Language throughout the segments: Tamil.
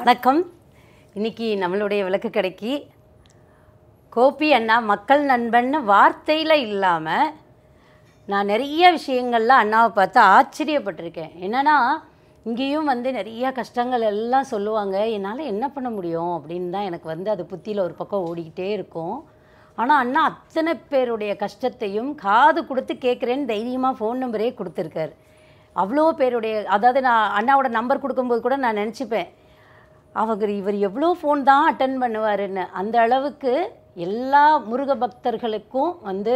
வணக்கம் இன்னைக்கு நம்மளுடைய விளக்கு கடைக்கு கோபி அண்ணா மக்கள் நண்பன்னு வார்த்தையில் இல்லாமல் நான் நிறைய விஷயங்கள்ல அண்ணாவை பார்த்து ஆச்சரியப்பட்டிருக்கேன் என்னன்னா இங்கேயும் வந்து நிறைய கஷ்டங்கள் எல்லாம் சொல்லுவாங்க என்னால் என்ன பண்ண முடியும் அப்படின்னு தான் எனக்கு வந்து அது புத்தியில் ஒரு பக்கம் ஓடிக்கிட்டே இருக்கும் ஆனால் அண்ணா அத்தனை பேருடைய கஷ்டத்தையும் காது கொடுத்து கேட்குறேன்னு தைரியமாக ஃபோன் நம்பரே கொடுத்துருக்காரு அவ்வளோ பேருடைய அதாவது நான் அண்ணாவோட நம்பர் கொடுக்கும்போது கூட நான் நினச்சிப்பேன் அவங்க இவர் எவ்வளோ ஃபோன் தான் அட்டன் பண்ணுவாருன்னு அந்த அளவுக்கு எல்லா முருக பக்தர்களுக்கும் வந்து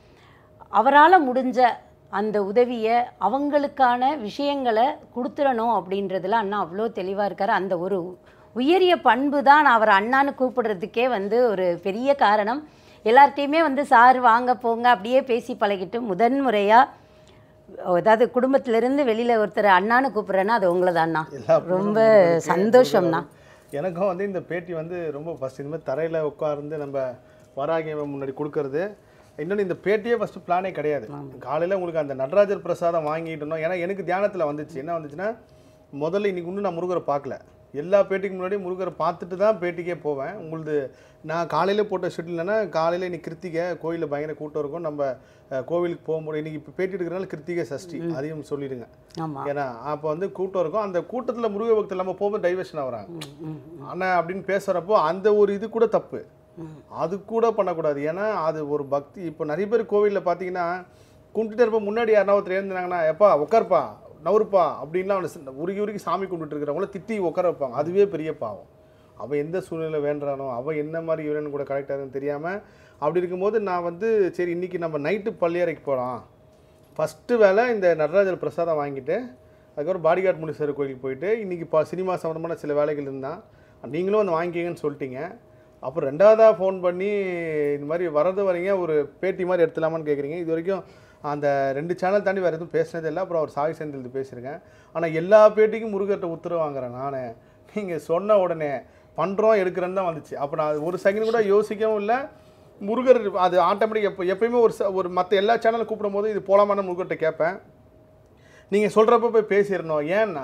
அவரால் முடிஞ்ச அந்த உதவியை அவங்களுக்கான விஷயங்களை கொடுத்துடணும் அப்படின்றதுல அண்ணா அவ்வளோ தெளிவாக இருக்கார் அந்த ஒரு உயரிய பண்பு தான் நான் அவரை அண்ணான்னு கூப்பிடுறதுக்கே வந்து ஒரு பெரிய காரணம் எல்லார்ட்டையுமே வந்து சார் வாங்க போங்க அப்படியே பேசி பழகிட்டு முதன் முறையாக அதாவது குடும்பத்திலிருந்து வெளியில் ஒருத்தர் அண்ணான்னு கூப்பிட்றேன்னா அது உங்களை அண்ணா எல்லா ரொம்ப சந்தோஷம்ண்ணா எனக்கும் வந்து இந்த பேட்டி வந்து ரொம்ப ஃபஸ்ட் இந்த மாதிரி தரையில் உட்கார்ந்து நம்ம வராகிய முன்னாடி கொடுக்கறது இன்னொன்று இந்த பேட்டியே ஃபஸ்ட்டு பிளானே கிடையாது காலையில் உங்களுக்கு அந்த நடராஜர் பிரசாதம் வாங்கிட்டோம் ஏன்னா எனக்கு தியானத்தில் வந்துச்சு என்ன வந்துச்சுன்னா முதல்ல இன்னைக்கு இன்னும் நான் முருகரை பார்க்கல எல்லா பேட்டிக்கு முன்னாடி முருகரை பார்த்துட்டு தான் பேட்டிக்கே போவேன் உங்களுது நான் காலையில் போட்ட ஷெட்யூல்னா காலையில் இன்னைக்கு கிருத்திகை கோயிலில் பயங்கர கூட்டம் இருக்கும் நம்ம அஹ், கோவிலுக்கு போகும்போது இன்னைக்கு இப்போ பேட்டி எடுக்கிறனால கிருத்திகை சஷ்டி அதையும் சொல்லிடுங்க ஆமாம் ஏன்னா அப்போ வந்து கூட்டம் இருக்கும் அந்த கூட்டத்தில் முருக பக்தர் நம்ம போகும்போது டைவர்ஷன் ஆகுறாங்க அண்ணா அப்படின்னு பேசுகிறப்போ அந்த ஒரு இது கூட தப்பு அது கூட பண்ணக்கூடாது ஏன்னா அது ஒரு பக்தி இப்போ நிறைய பேர் கோவிலில் பார்த்தீங்கன்னா கும்பிட்டுட்டே இருப்போம் முன்னாடி யாருனா ஒருத்தர் எழுந்தாங்கன்னா எப்பா உட்காருப்பா நவருப்பா அப்படின்லாம் அவனை உருகி உருகி சாமி கும்பிட்டு இருக்கிறவங்கள திட்டி உட்கார வைப்பாங்க அதுவே பெரிய பாவம் அவன் எந்த சூழ்நிலை வேண்டுறானோ அவன் என்ன மாதிரி இவரன் கூட கரெக்டாக தெரியாமல் அப்படி இருக்கும்போது நான் வந்து சரி இன்னைக்கு நம்ம நைட்டு பள்ளியறைக்கு போகலாம் ஃபஸ்ட்டு வேலை இந்த நடராஜர் பிரசாதம் வாங்கிட்டு அதுக்கப்புறம் பாடிகார்ட் முனீஸ்வரர் கோயிலுக்கு போயிட்டு இன்றைக்கி இப்போ சினிமா சம்மந்தமான சில வேலைகள் இருந்தால் நீங்களும் வந்து வாங்கிக்கங்கன்னு சொல்லிட்டீங்க அப்புறம் ரெண்டாவதாக ஃபோன் பண்ணி இந்த மாதிரி வரது வரீங்க ஒரு பேட்டி மாதிரி எடுத்துலாமான்னு கேட்குறீங்க இது வரைக்கும் அந்த ரெண்டு சேனல் தாண்டி வேறு எதுவும் பேசினது இல்லை அப்புறம் அவர் சாய் செந்தில் பேசியிருக்கேன் ஆனால் எல்லா பேட்டிக்கும் முருகர்கிட்ட உத்தரவு வாங்குறேன் நான் நீங்கள் சொன்ன உடனே பண்ணுறோம் எடுக்கிறேன்னு தான் வந்துச்சு அப்போ நான் அது ஒரு செகண்ட் கூட யோசிக்கவும் இல்லை முருகர் அது ஆட்டோமேட்டிக் எப்போ எப்பயுமே ஒரு ச- ஒரு மற்ற எல்லா சேனலும் கூப்பிடும் போது இது போலாமான முருகர்கிட்ட கேட்பேன் நீங்கள் சொல்கிறப்ப போய் பேசிடணும் ஏன்னா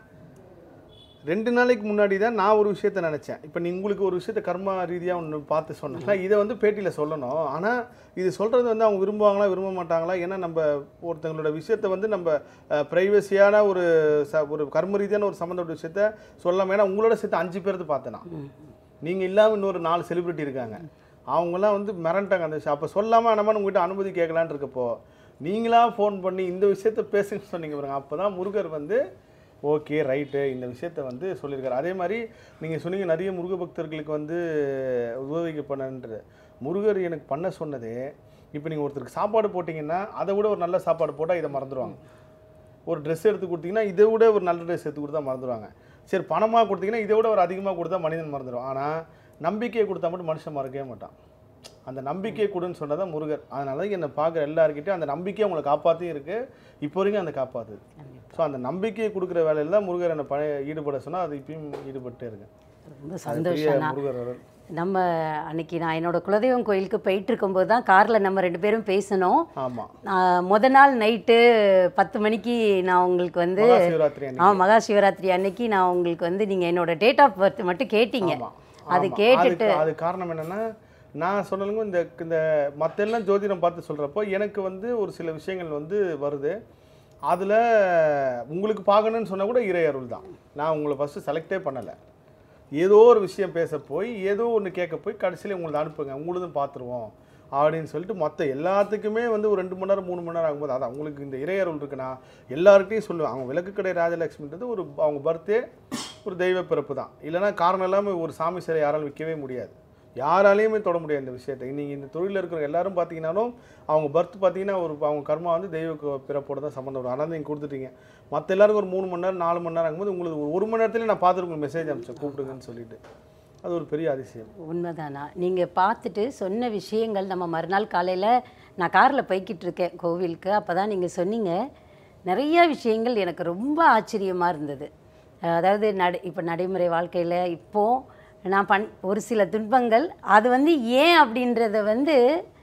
ரெண்டு நாளைக்கு முன்னாடி தான் நான் ஒரு விஷயத்த நினச்சேன் இப்போ நீ உங்களுக்கு ஒரு விஷயத்த கர்மா ரீதியாக ஒன்று பார்த்து சொன்னேன் இதை வந்து பேட்டியில் சொல்லணும் ஆனால் இது சொல்கிறது வந்து அவங்க விரும்புவாங்களா விரும்ப மாட்டாங்களா ஏன்னா நம்ம ஒருத்தங்களோட விஷயத்தை வந்து நம்ம ப்ரைவசியான ஒரு ச ஒரு கர்ம ரீதியான ஒரு சம்மந்தப்பட்ட விஷயத்த சொல்லாமல் ஏன்னா உங்களோட சேர்த்து அஞ்சு பேர்த்து பார்த்தேன் நான் நீங்கள் இல்லாமல் இன்னொரு நாலு செலிபிரிட்டி இருக்காங்க அவங்கெல்லாம் வந்து மிரண்டாங்க அந்த விஷயம் அப்போ சொல்லாமல் நம்ம உங்ககிட்ட அனுமதி கேட்கலான்னு இருக்கப்போ நீங்களா ஃபோன் பண்ணி இந்த விஷயத்த பேசுங்கன்னு சொன்னீங்க பாருங்க அப்போ தான் முருகர் வந்து ஓகே ரைட்டு இந்த விஷயத்த வந்து சொல்லியிருக்காரு அதே மாதிரி நீங்கள் சொன்னீங்க நிறைய முருக பக்தர்களுக்கு வந்து உதவிக்கு பண்ணன்றது முருகர் எனக்கு பண்ண சொன்னது இப்போ நீங்கள் ஒருத்தருக்கு சாப்பாடு போட்டிங்கன்னா அதை விட ஒரு நல்ல சாப்பாடு போட்டால் இதை மறந்துடுவாங்க ஒரு ட்ரெஸ் எடுத்து கொடுத்தீங்கன்னா இதை விட ஒரு நல்ல ட்ரெஸ் எடுத்து கொடுத்தா மறந்துடுவாங்க சரி பணமாக கொடுத்தீங்கன்னா இதை விட ஒரு அதிகமாக கொடுத்தா மனிதன் மறந்துடுவான் ஆனால் நம்பிக்கையை கொடுத்தா மட்டும் மனுஷன் மறக்கவே மாட்டான் அந்த நம்பிக்கையை கொடுன்னு சொன்னதான் முருகர் அதனால தான் என்னை பார்க்குற எல்லாருக்கிட்டையும் அந்த நம்பிக்கையை உங்களை காப்பாற்றியும் இருக்குது இப்போ வரைக்கும் அந்த காப்பாற்றுது ஸோ அந்த நம்பிக்கையை கொடுக்குற வேலையில் தான் முருகர் என்னை பழைய ஈடுபட சொன்னால் அது இப்பயும் ஈடுபட்டே இருக்கேன் ரொம்ப அது பெரிய சந்தோஷம்ண்ணா முருகர் அருள். நம்ம அன்னைக்கு நான் என்னோட குலதெய்வம் கோயிலுக்கு போயிட்டு இருக்கும்போது தான் காரில் நம்ம ரெண்டு பேரும் பேசணும் ஆமாம் நான் முத நாள் நைட்டு பத்து மணிக்கு நான் உங்களுக்கு வந்து மகா சிவராத்திரி அன்னைக்கு. ஆ மகா சிவராத்திரி அன்னைக்கு நான் உங்களுக்கு வந்து நீங்கள் என்னோட டேட் ஆஃப் பர்த் மட்டும் கேட்டீங்க ஆமா. அது ஆமா. கேட்டுட்டு அதுக்கு- அது காரணம் என்னன்னா நான் சொன்னலுங்க இந்த இந்த மற்ற எல்லாம் ஜோதிடம் பார்த்து சொல்கிறப்போ எனக்கு வந்து ஒரு சில விஷயங்கள் வந்து வருது அதில் உங்களுக்கு பார்க்கணுன்னு சொன்னால் கூட இறை அருள் தான் நான் உங்களை ஃபஸ்ட்டு செலக்டே பண்ணலை ஏதோ ஒரு விஷயம் பேச போய் ஏதோ ஒன்று கேட்க போய் கடைசியில் உங்களை அனுப்புங்க உங்களுதும் பார்த்துருவோம் அப்படின்னு சொல்லிட்டு மொத்த எல்லாத்துக்குமே வந்து ஒரு ரெண்டு மணி நேரம் மூணு மணி நேரம் ஆகும்போது அதான் உங்களுக்கு இந்த இறையருள் இருக்குன்னா எல்லார்கிட்டையும் சொல்லுவேன் அவங்க விளக்குக்கடை ராஜலட்சுமின்றது ஒரு அவங்க பர்த்டே ஒரு தெய்வ பிறப்பு தான் இல்லைன்னா காரணம் இல்லாமல் ஒரு சாமி சிலை யாராலும் விற்கவே முடியாது யாராலையுமே தொட முடியாது இந்த விஷயத்தை நீங்கள் இந்த தொழிலில் இருக்கிற எல்லாரும் பார்த்தீங்கன்னாலும் அவங்க பர்த் பார்த்தீங்கன்னா ஒரு அவங்க கர்மா வந்து தெய்வ கு- பிறப்போட தான் சம்மந்தம் வரும் ஆனால் நீங்கள் கொடுத்துட்டீங்க மற்ற எல்லாருக்கும் ஒரு மூணு மணி நேரம் நாலு மணி நேரம் ஆகும்போது உங்களுக்கு ஒரு ஒரு மணி நேரத்துல நான் பார்த்துட்டு உங்களுக்கு மெசேஜ் அனுப்பிச்சேன் கூப்பிடுங்கன்னு சொல்லிட்டு அது ஒரு பெரிய அதிசயம் உண்மைதானா நீங்கள் பார்த்துட்டு சொன்ன விஷயங்கள் நம்ம மறுநாள் காலையில் நான் காரில் போய்கிட்டு இருக்கேன் கோவிலுக்கு அப்போ தான் நீங்கள் சொன்னீங்க நிறைய விஷயங்கள் எனக்கு ரொம்ப ஆச்சரியமாக இருந்தது அஹ் அதாவது நட இப்போ நடைமுறை வாழ்க்கையில் இப்போது நான் பண் ஒரு சில துன்பங்கள் அது வந்து ஏன் அப்படின்றத வந்து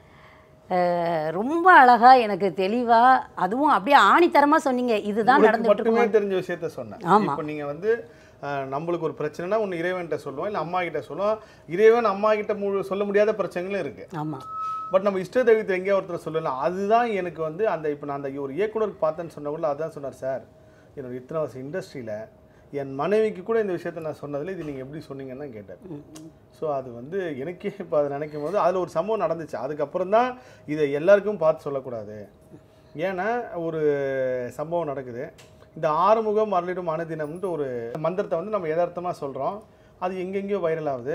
அஹ், ரொம்ப அழகாக எனக்கு தெளிவாக அதுவும் அப்படியே ஆணித்தரமாக சொன்னீங்க இதுதான் உங்களுக்கு நடந்துகிட்டு மட்டுமே தெரிஞ்ச விஷயத்த சொன்னேன் ஆமா. இப்போ நீங்க வந்து அஹ், நம்மளுக்கு ஒரு பிரச்சனைனா ஒன்று இறைவன்கிட்ட சொல்லுவோம் இல்லை அம்மா கிட்ட சொல்லுவோம் இறைவன் அம்மா கிட்ட மு சொல்ல முடியாத பிரச்சனைகளும் இருக்குது ஆமாம் பட் நம்ம இஷ்ட தெய்வத்தை எங்கேயோ ஒருத்தர் சொல்லலாம் அதுதான் எனக்கு வந்து அந்த இப்போ நான் அந்த ஒரு இயக்குனருக்கு பார்த்தேன்னு சொன்ன கூட அதான் சொன்னார் சார் என்னோட இத்தனை வருஷம் இண்டஸ்ட்ரியில் என் மனைவிக்கு கூட இந்த விஷயத்த நான் சொன்னதில் இது நீங்கள் எப்படி சொன்னீங்கன்னு தான் கேட்டார் ஸோ அது வந்து எனக்கே இப்போ அதை நினைக்கும் போது அதில் ஒரு சம்பவம் நடந்துச்சு அதுக்கப்புறம் தான் இதை எல்லாருக்கும் பார்த்து சொல்லக்கூடாது ஏன்னா ஒரு சம்பவம் நடக்குது இந்த ஆறுமுகம் மரளிடும் அனுதினம்ன்ட்டு ஒரு மந்திரத்தை வந்து நம்ம யதார்த்தமாக சொல்கிறோம் அது எங்கெங்கேயோ வைரல் ஆகுது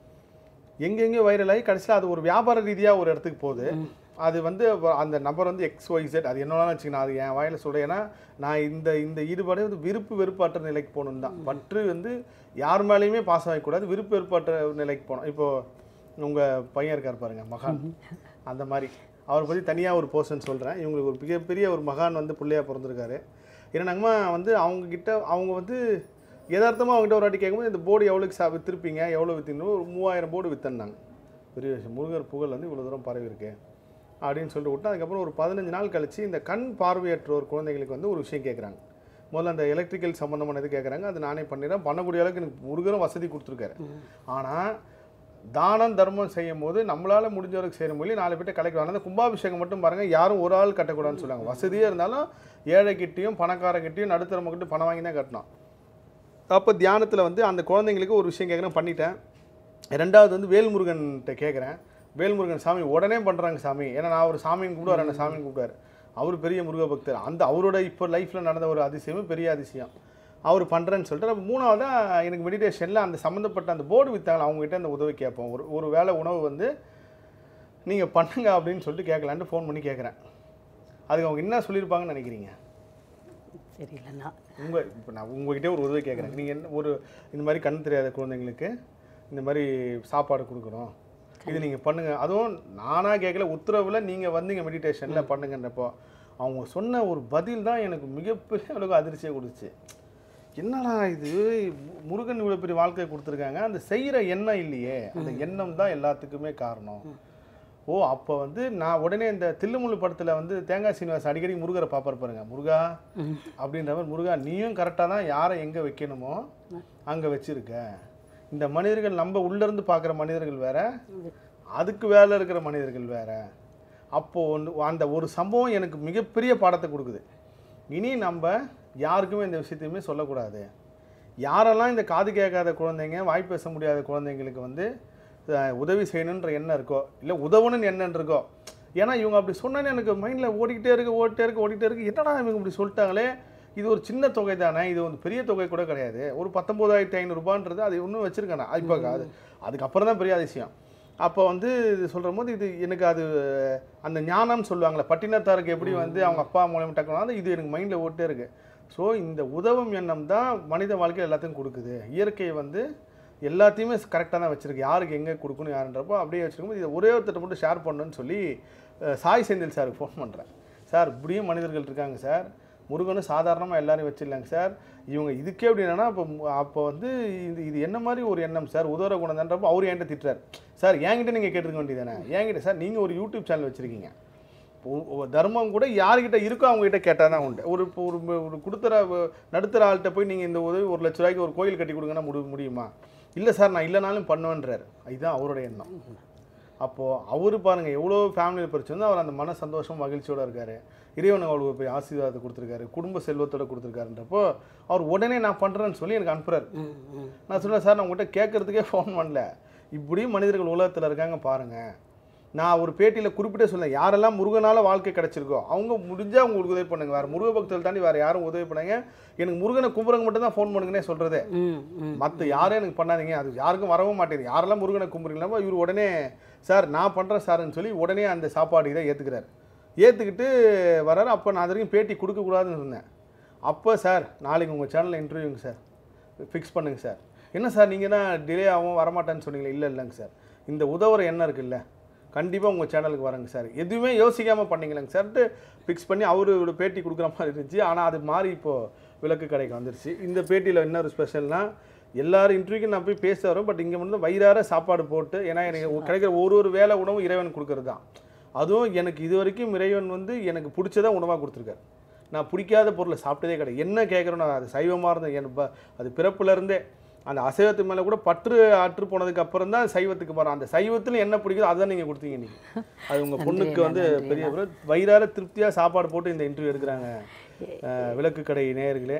எங்கெங்கேயோ வைரல் ஆகி கடைசியில் அது ஒரு வியாபார ரீதியாக ஒரு இடத்துக்கு போகுது அது வந்து வ- அந்த நபர் வந்து எக்ஸ் ஒய் Z அது என்னன்னா வச்சுக்கணும் அது என் வாயில் சொல்கிறேன் ஏன்னா நான் இந்த இந்த ஈடுபாடு வந்து விருப்பு வெறுப்பாற்ற நிலைக்கு போகணும் தான் பற்று வந்து யார் மேலேயுமே பாசம் வைக்கக்கூடாது விருப்பு வெறுப்பாற்ற நிலைக்கு போகணும் இப்போது உங்கள் பையன் இருக்கார் பாருங்க மகான் அந்த மாதிரி அவரை பற்றி தனியாக ஒரு போர்ஷன் சொல்கிறேன் இவங்களுக்கு ஒரு மிகப்பெரிய ஒரு மகான் வந்து பிள்ளையா பிறந்திருக்காரு என்னன்னாங்கம்மா வந்து அவங்க கிட்ட அவங்க வந்து யதார்த்தமாக அவங்ககிட்ட ஒரு வாட்டி கேட்கும்போது இந்த போர்டு எவ்வளோக்கு சா விற்றுருப்பீங்க எவ்வளோ விற்றீங்கன்னு ஒரு மூவாயிரம் போர்டு விற்றன்னாங்க பெரிய விஷயம் முருகர் புகழ் வந்து இவ்வளோ தூரம் பரவி இருக்கு அப்படின்னு சொல்லிட்டு விட்டு அதுக்கப்புறம் ஒரு பதினஞ்சு நாள் கழிச்சு இந்த கண் பார்வையற்றோர் குழந்தைங்களுக்கு வந்து ஒரு விஷயம் கேட்குறாங்க முதல்ல அந்த எலக்ட்ரிக்கல் சம்மந்தமான இது கேட்குறாங்க அது நானே பண்ணிடுறேன் பண்ணக்கூடிய அளவுக்கு எனக்கு முருகரும் வசதி கொடுத்துருக்காரு ஆனால் தானம் தர்மம் செய்யும் போது நம்மளால் முடிஞ்ச வரைக்கும் செய்கிற மொழி நாலு பேர்ட்ட கலைக்கலாம் அந்த கும்பாபிஷேகம் மட்டும் பாருங்கள் யாரும் ஒரு ஆள் கட்டக்கூடாதுன்னு சொல்லுவாங்க வசதியாக இருந்தாலும் ஏழைக்கிட்டையும் பணக்காரங்கிட்டையும் நடுத்தரமக்கிட்டையும் பணம் வாங்கி தான் கட்டணும் அப்போ தியானத்தில் வந்து அந்த குழந்தைங்களுக்கு ஒரு விஷயம் கேட்குறேன் பண்ணிட்டேன் ரெண்டாவது வந்து வேல்முருகன்கிட்ட கேட்குறேன் வேல்முருகன் சாமி உடனே பண்ணுறாங்க சாமி ஏன்னா நான் ஒரு சாமின்னு கூப்பிடுவார் என்ன சாமின்னு கூப்பிட்டாரு அவர் பெரிய முருக பக்தர் அந்த அவரோட இப்போ லைஃப்பில் நடந்த ஒரு அதிசயமே பெரிய அதிசயம் அவர் பண்ணுறேன்னு சொல்லிட்டு நம்ம மூணாவதாக எனக்கு மெடிடேஷனில் அந்த சம்மந்தப்பட்ட அந்த போர்டு விற்றாங்களா அவங்ககிட்ட அந்த உதவி கேட்போம் ஒரு ஒரு வேளை உணவு வந்து நீங்கள் பண்ணுங்க அப்படின்னு சொல்லிட்டு கேட்கலான்ட்டு ஃபோன் பண்ணி கேட்குறேன் அதுக்கு அவங்க என்ன சொல்லியிருப்பாங்கன்னு நினைக்கிறீங்க சரியில்லைண்ணா உங்கள் இப்போ நான் உங்ககிட்டே ஒரு உதவி கேட்குறேன் நீங்கள் என்ன ஒரு இந்த மாதிரி கண் தெரியாத குழந்தைங்களுக்கு இந்த மாதிரி சாப்பாடு கொடுக்குறோம் இது நீங்கள் பண்ணுங்கள் அதுவும் நானாக கேட்கல உத்தரவில் நீங்கள் வந்தீங்க மெடிடேஷனில் பண்ணுங்கன்றப்போ அவங்க சொன்ன ஒரு பதில் தான் எனக்கு மிகப்பெரிய அளவுக்கு அதிர்ச்சியை கொடுத்துச்சு என்னடா இது மு- முருகன் இவ்வளோ பெரிய வாழ்க்கையை கொடுத்துருக்காங்க அந்த செய்கிற எண்ணம் இல்லையே அந்த எண்ணம் தான் எல்லாத்துக்குமே காரணம் ஓ அப்போ வந்து நான் உடனே இந்த தில்லுமுள்ளு படத்தில் வந்து தேங்காய் சீனிவாஸ் அடிக்கடி முருகரை பார்ப்பார் பாருங்க முருகா அப்படின்ற மாதிரி முருகா நீயும் கரெக்டாக தான் யாரை எங்கே வைக்கணுமோ அங்கே வச்சிருக்க இந்த மனிதர்கள் நம்ம உள்ளேருந்து பார்க்குற மனிதர்கள் வேற அதுக்கு வேலை இருக்கிற மனிதர்கள் வேற அப்போ ஒன்று அந்த ஒரு சம்பவம் எனக்கு மிகப்பெரிய பாடத்தை கொடுக்குது இனி நம்ம யாருக்குமே இந்த விஷயத்தையுமே சொல்லக்கூடாது யாரெல்லாம் இந்த காது கேட்காத குழந்தைங்க வாய் பேச முடியாத குழந்தைங்களுக்கு வந்து அஹ், உதவி செய்யணுன்ற எண்ணம் இருக்கோ இல்லை உதவணும்னு எண்ணம் இருக்கோ ஏன்னா இவங்க அப்படி சொன்னோன்னே எனக்கு மைண்டில் ஓடிக்கிட்டே இருக்கு ஓடிட்டே இருக்கு ஓடிட்டே இருக்கு என்னடா இவங்க இப்படி சொல்லிட்டாங்களே இது ஒரு சின்ன தொகை தானே இது வந்து பெரிய தொகை கூட கிடையாது ஒரு பத்தொம்போதாயிரத்தி ஐநூறுரூபான்றது அது இன்னும் வச்சுருக்கானே இப்போ அது அதுக்கப்புறம் தான் பெரிய அதிசயம் அப்போ வந்து இது சொல்கிற போது இது எனக்கு அது அந்த ஞானம்னு சொல்லுவாங்களே பட்டினத்தாருக்கு எப்படி வந்து அவங்க அப்பா மூலியமாக டக்குனு இது எனக்கு மைண்டில் ஓட்டே இருக்கு ஸோ இந்த உதவும் எண்ணம் தான் மனித வாழ்க்கையில் எல்லாத்தையும் கொடுக்குது இயற்கை வந்து எல்லாத்தையுமே கரெக்டாக தான் வச்சிருக்கு யாருக்கு எங்கே கொடுக்கணும் யாருன்றப்போ அப்படியே வச்சிருக்கும்போது இதை ஒரே ஒருத்தர் மட்டும் ஷேர் பண்ணணும்னு சொல்லி அஹ், சாய் செந்தில் சாருக்கு ஃபோன் பண்ணுறேன் சார் இப்படியும் மனிதர்கள் இருக்காங்க சார் முருகனும் சாதாரணமாக எல்லாரையும் வச்சிடலாங்க சார் இவங்க இதுக்கே எப்படி என்னன்னா அப்போ அப்போ வந்து இது இது என்ன மாதிரி ஒரு எண்ணம் சார் உதவ குணம் தான்றப்போ அவர் என்கிட்ட திட்டுறார் சார் என்கிட்ட நீங்கள் கேட்டிருக்க வேண்டியதானே என்கிட்ட சார் நீங்கள் ஒரு யூடியூப் சேனல் வச்சுருக்கீங்க ஒ- ஒ- தர்மம் கூட யார்கிட்ட இருக்கோ அவங்ககிட்ட கேட்டால் தான் உண்டு ஒரு இப்போ ஒரு ஒரு கொடுத்துற நடுத்தர ஆள்கிட்ட போய் நீங்கள் இந்த உதவி ஒரு லட்ச ரூபாய்க்கு ஒரு கோயில் கட்டி கொடுங்கன்னா முடி முடியுமா இல்லை சார் நான் இல்லைனாலும் பண்ணுவேன்றார் இதுதான் அவரோட எண்ணம் அப்போது அவர் பாருங்கள் எவ்வளோ ஃபேமிலியில் பிரச்சனை வந்து அவர் அந்த மன சந்தோஷம் மகிழ்ச்சியோட இருக்காரு இறைவன் அவ்வளோ பெரிய ஆசீர்வாதத்தை கொடுத்துருக்காரு குடும்ப செல்வத்தோட கொடுத்துருக்காருன்றப்போ அவர் உடனே நான் பண்ணுறேன்னு சொல்லி எனக்கு அனுப்புறாரு ம் ம் நான் சொன்னேன் சார் நான் உங்கள்கிட்ட கேட்கறதுக்கே ஃபோன் பண்ணல இப்படியும் மனிதர்கள் உலகத்தில் இருக்காங்க பாருங்கள் நான் ஒரு பேட்டியில் குறிப்பிட்டே சொன்னேன் யாரெல்லாம் முருகனால் வாழ்க்கை கிடைச்சிருக்கோ அவங்க முடிஞ்சால் உங்களுக்கு உதவி பண்ணுங்க வேறு முருக பக்தர்கள் தாண்டி வேறு யாரும் உதவி பண்ணுங்க எனக்கு முருகனை கும்புறங்க மட்டும் தான் ஃபோன் பண்ணுங்கன்னே சொல்கிறதே ம் ம் மற்ற யாரும் எனக்கு பண்ணாதீங்க அது யாருக்கும் வரவும் மாட்டேங்குது யாரெல்லாம் முருகனை கும்பிட்றீங்களோ இவர் உடனே சார் நான் பண்ணுறேன் சார்னு சொல்லி உடனே அந்த சாப்பாடு இதை ஏற்றுக்கிறார் ஏற்றுக்கிட்டு வர்றாரு அப்போ நான் அது வரைக்கும் பேட்டி கொடுக்கக்கூடாதுன்னு இருந்தேன் அப்போ சார் நாளைக்கு உங்கள் சேனலில் இன்டர்வியூங்க சார் ஃபிக்ஸ் பண்ணுங்க சார் என்ன சார் நீங்கள் தான் டிலே ஆகும் வரமாட்டேன்னு சொன்னீங்களே இல்லை இல்லைங்க சார் இந்த உதவுற எண்ணம் இருக்குல்ல கண்டிப்பாக உங்கள் சேனலுக்கு வரேங்க சார் எதுவுமே யோசிக்காமல் பண்ணீங்களேங்க சார்ட்டு ஃபிக்ஸ் பண்ணி அவரு பேட்டி கொடுக்குற மாதிரி இருந்துச்சு ஆனால் அது மாறி இப்போது விளக்கு கடைக்கு வந்துருச்சு இந்த பேட்டியில் என்ன ஒரு ஸ்பெஷல்னா எல்லாரும் இன்டர்வியூக்கும் நான் போய் பேச வரோம் பட் இங்கே வந்து வயிறார சாப்பாடு போட்டு ஏன்னா எனக்கு கிடைக்கிற ஒரு ஒரு வேளை உணவும் இறைவன் கொடுக்கறது தான் அதுவும் எனக்கு இது வரைக்கும் இறைவன் வந்து எனக்கு பிடிச்சதா உணவாக கொடுத்துருக்காரு நான் பிடிக்காத பொருளை சாப்பிட்டதே கிடையாது என்ன கேட்குறேனோ அது சைவமாக இருந்தேன் என் ப- அது பிறப்புலேருந்தே அந்த அசைவத்து மேலே கூட பற்று ஆற்று போனதுக்கு அப்புறம் தான் சைவத்துக்கு போகிறோம் அந்த சைவத்தில் என்ன பிடிக்குதோ அதுதான் நீங்கள் கொடுத்தீங்க நீங்கள் அது உங்கள் பொண்ணுக்கு வந்து பெரிய ஒரு வயிறார திருப்தியாக சாப்பாடு போட்டு இந்த இன்டர்வியூ எடுக்கிறாங்க அஹ், விளக்கு கடை நேயர்களே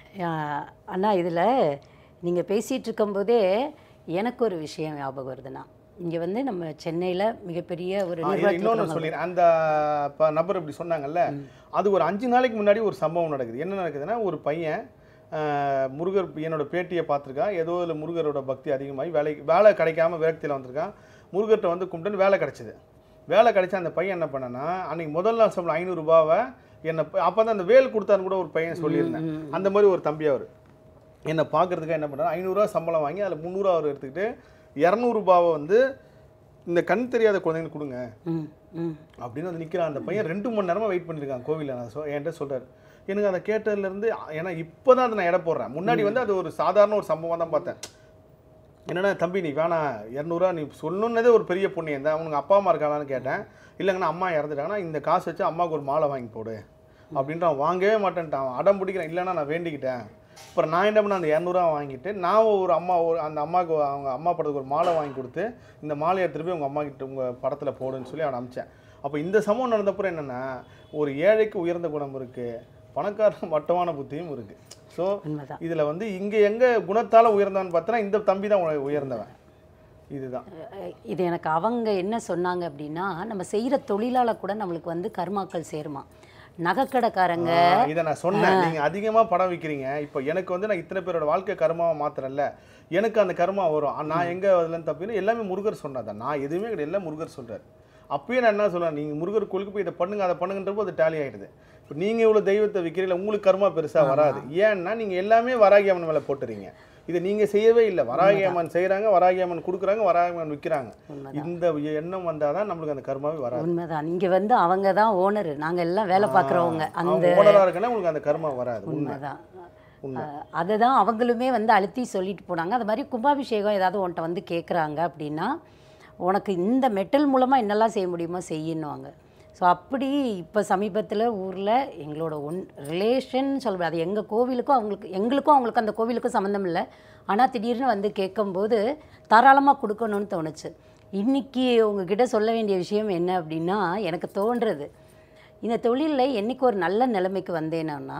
ஆஹ் அண்ணா இதில் நீங்கள் பேசிகிட்டு இருக்கும்போதே எனக்கு ஒரு விஷயம் ஞாபகம் வருதுண்ணா இங்கே வந்து நம்ம சென்னையில் மிகப்பெரிய ஒரு ஆ, இது நிர்வாகத்தில் இன்னொன்று சொல்லிடுறேன் அந்த ப- நபர் இப்படி சொன்னாங்கல்ல அது ஒரு அஞ்சு நாளைக்கு முன்னாடி ஒரு சம்பவம் நடக்குது என்ன நடக்குதுன்னா ஒரு பையன் ஆஹ், முருகர் என்னோட பேட்டியை பார்த்துருக்கான் ஏதோ இதில் முருகரோட பக்தி அதிகமாகி வேலைக்கு வேலை கிடைக்காம விரக்தியில் வந்திருக்கான் முருகர்கிட்ட வந்து கும்பிட்டு வேலை கிடைச்சிது வேலை கிடைச்ச அந்த பையன் என்ன பண்ணனா அன்னைக்கு முதல் நாள் சம்பளம் ஐநூறுரூபாவை என்னை அப்போ தான் அந்த வேல் கொடுத்தான்னு கூட ஒரு பையன் சொல்லியிருந்தேன் அந்த மாதிரி ஒரு தம்பி அவர் என்னை பார்க்கறதுக்காக என்ன பண்ணுறாரு ஐநூறுரூவா சம்பளம் வாங்கி அதில் முந்நூறுவா அவர் எடுத்துக்கிட்டு இரநூறுபாவை வந்து இந்த கண் தெரியாத குழந்தைங்களுக்கு கொடுங்க ம் ம் அப்படின்னு வந்து நிற்கிறான் அந்த பையன் ரெண்டு மணி நேரமாக வெயிட் பண்ணியிருக்கான் கோவிலில் நான் சொ என்கிட்ட சொல்கிறார் எனக்கு அதை கேட்டதுலேருந்து ஏன்னா இப்போ தான் அதை நான் எடை போடுறேன் முன்னாடி வந்து அது ஒரு சாதாரண ஒரு சம்பவம் தான் பார்த்தேன் என்னடா தம்பி நீ வேணாம் இரநூறுவா நீ சொல்லணுன்னதே ஒரு பெரிய புண்ணியம் தான் உனக்கு அப்பா அம்மா இருக்காங்களான்னு கேட்டேன் இல்லைங்கண்ணா அம்மா இறந்துட்டாங்கன்னா இந்த காசு வச்சு அம்மாவுக்கு ஒரு மாலை வாங்கி போடு அப்படின்ட்டு அவன் வாங்கவே மாட்டேன்ட்டான் அவன் அடம் பிடிக்கிறேன் இல்லைன்னா நான் வேண்டிக்கிட்டேன் அப்புறம் நான் என்ன பண்ணேன் அந்த இரநூறுவா வாங்கிட்டு நான் ஒரு அம்மா ஒரு அந்த அம்மாவுக்கு அவங்க அம்மா படத்துக்கு ஒரு மாலை வாங்கி கொடுத்து இந்த மாலையை எடுத்துட்டு போய் உங்கள் அம்மா கிட்ட உங்கள் படத்தில் போடுன்னு சொல்லி அவனை அனுப்பிச்சேன் அப்போ இந்த சம்பவம் நடந்தப்புறம் என்னென்னா ஒரு ஏழைக்கு உயர்ந்த குணம் இருக்குது பணக்காரன் மட்டமான புத்தியும் இருக்குது ஸோ உண்மைதான் இதில் வந்து இங்கே எங்கே குணத்தால் உயர்ந்தான்னு பார்த்தோன்னா இந்த தம்பி தான் உ- உயர்ந்தவன் இதுதான் அஹ் இது எனக்கு அவங்க என்ன சொன்னாங்க அப்படின்னா நம்ம செய்கிற தொழிலால கூட நம்மளுக்கு வந்து கர்மாக்கள் சேருமா நகைக்கடைக்காரங்க ஆ, இதை நான் சொன்னேன் நீங்க அதிகமா படம் விற்கிறீங்க இப்போ எனக்கு வந்து நான் இத்தனை பேரோட வாழ்க்கை கர்மாவை மாத்துறேன்ல எனக்கு அந்த கர்மா வரும் ஆ, நான் எங்க அதுலன்னு தப்பின்னு எல்லாமே முருகர் சொன்னாதான் நான் எதுவுமே கிடையாது எல்லாம் முருகர் சொல்றாரு அப்பயே நான் என்ன சொல்றேன் நீங்க முருகர் கோயிலுக்கு போய் இதை பண்ணுங்க அதை பண்ணுங்கன்றப்போ அது டேலி ஆயிடுது இப்போ நீங்க இவ்வளவு தெய்வத்தை விற்கிறீங்களா உங்களுக்கு கர்மா பெருசா வராது ஏன்னா நீங்க எல்லாமே வராகி அம்மன் மேல போட்டுறீங்க இதை நீங்க செய்யவே இல்லை வராகி அம்மன் செய்றாங்க வராகி அம்மன் கொடுக்குறாங்க வராகி அம்மன் விற்கிறாங்க இந்த எண்ணம் வந்தாதான் நம்மளுக்கு அந்த கர்மாவே வராது உண்மைதான் இங்கே வந்து அவங்க தான் ஓனர் நாங்கள் எல்லாம் வேலை பார்க்குறவங்க அந்த அவங்க ஓனரா இருக்குன்னா உங்களுக்கு அந்த கர்மா வராது உண்மை உண்மைதான் உண்மை. அதை தான் அவங்களுமே வந்து அழுத்தி சொல்லிட்டு போனாங்க அது மாதிரி கும்பாபிஷேகம் ஏதாவது உன்கிட்ட வந்து கேட்குறாங்க அப்படின்னா உனக்கு இந்த மெட்டல் மூலமாக என்னெல்லாம் செய்ய முடியுமோ செய்யணுவாங்க ஸோ அப்படி இப்போ சமீபத்தில் ஊரில் எங்களோட ஒன் ரிலேஷன் சொல்ல அது எங்கள் கோவிலுக்கும் அவங்களுக்கு எங்களுக்கும் அவங்களுக்கும் அந்த கோவிலுக்கும் சம்மந்தம் இல்லை ஆனால் திடீர்னு வந்து கேட்கும்போது தாராளமாக கொடுக்கணும்னு தோணுச்சு இன்றைக்கி உங்ககிட்ட சொல்ல வேண்டிய விஷயம் என்ன அப்படின்னா எனக்கு தோன்றது இந்த தொழிலில் என்னைக்கு ஒரு நல்ல நிலைமைக்கு வந்தேன்னா